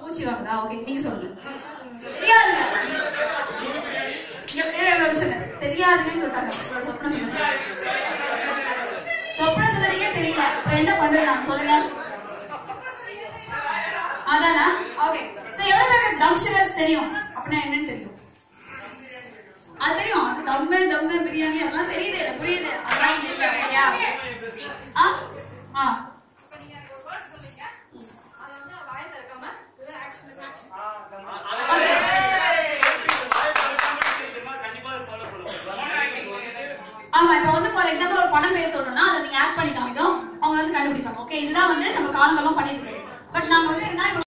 மூச்சு வாங்குதா ஓகே நீங்க சொல்லுங்க தெரியாதுங்க இங்க வேற ஒரு நிமிஷம் இருங்க. தெரியாதுன்னு சொல்லிட்டாங்க ஒரு சொப்ன சொல்லுங்க சொப்ன சுந்தரிக்கே தெரியல அப்புறம் என்ன பண்றது நான் சொல்லுங்க அதானா ஓகே சோ எவ்வளவு பேருக்கு தம்ஷரஸ் தெரியும் அப்படின்னா என்னன்னு தெரியும் அது தெரியும் அது தம்மு தம்மு பிரியாணி அதெல்லாம் தெரியுது எனக்கு புரியுது அதெல்லாம் தெரியல இல்லையா ஆ ஆ இப்ப நீங்க எனக்கு ஒரு word சொல்றீங்க. அதை வந்து நான் வாயை திறக்காம வெறும் action with action. ஓகே ஆமா இப்போ வந்து ஃபார் எக்ஸாம்பிள் ஒரு படம் பேர் சொல்லணும்னா அதை நீங்க ஆட் பண்ணி காமிக்கும் அவங்க வந்து கண்டுபிடிப்பாங்க ஓகே இதுதான் வந்து நம்ம காலங்களும் பண்ணிட்டு இருக்கோம் பட் நாங்க வந்து என்ன இப்ப